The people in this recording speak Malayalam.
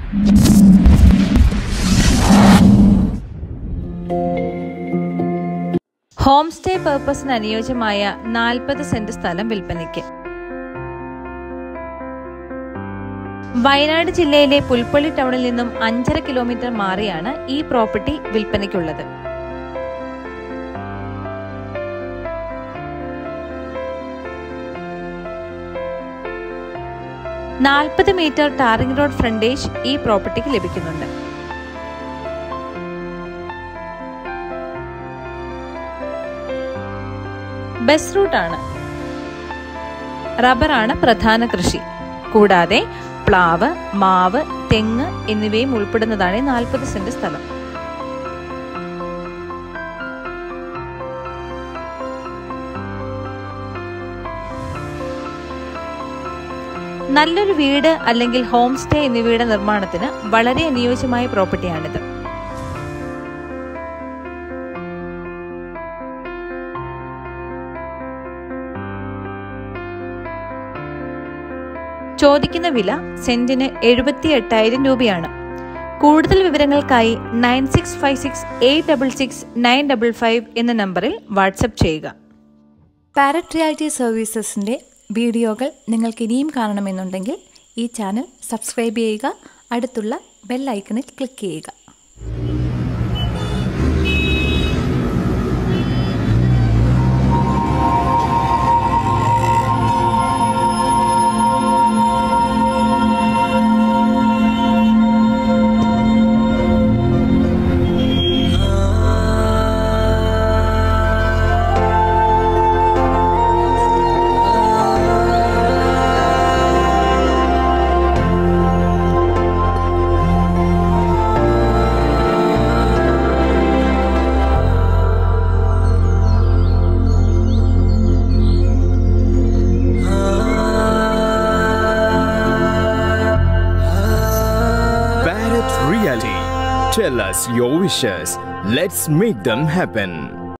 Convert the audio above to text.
ഹോം സ്റ്റേ പർപ്പസിന് അനുയോജ്യമായ നാൽപ്പത് സെന്റ് സ്ഥലം വിൽപ്പനയ്ക്ക് വയനാട് ജില്ലയിലെ പുൽപ്പള്ളി ടൗണിൽ നിന്നും അഞ്ചര കിലോമീറ്റർ മാറിയാണ് ഈ പ്രോപ്പർട്ടി വിൽപ്പനയ്ക്കുള്ളത് നാൽപ്പത് മീറ്റർ ടാറിംഗ് റോഡ് ഫ്രണ്ടേജ് ഈ പ്രോപ്പർട്ടിക്ക് ലഭിക്കുന്നുണ്ട് ബസ് റൂട്ടാണ് റബ്ബറാണ് പ്രധാന കൃഷി കൂടാതെ പ്ലാവ് മാവ് തെങ്ങ് എന്നിവയും ഉൾപ്പെടുന്നതാണ് നാൽപ്പത് സെന്റ് സ്ഥലം നല്ലൊരു വീട് അല്ലെങ്കിൽ ഹോം സ്റ്റേ എന്നിവയുടെ നിർമ്മാണത്തിന് വളരെ അനുയോജ്യമായ പ്രോപ്പർട്ടിയാണിത് ചോദിക്കുന്ന വില സെന്റിന് എഴുപത്തി എട്ടായിരം രൂപയാണ് കൂടുതൽ വിവരങ്ങൾക്കായി nine six five six eight double six nine double five എന്ന നമ്പറിൽ വാട്സപ്പ് ചെയ്യുക പാരറ്റ് റിയാലിറ്റി സർവീസസിൻ്റെ വീഡിയോകൾ നിങ്ങൾക്ക് ഇനിയും കാണണമെന്നുണ്ടെങ്കിൽ ഈ ചാനൽ സബ്സ്ക്രൈബ് ചെയ്യുക അടുത്തുള്ള ബെൽ ഐക്കണിൽ ക്ലിക്ക് ചെയ്യുക Parrot Realty. Tell us your wishes. Let's make them happen.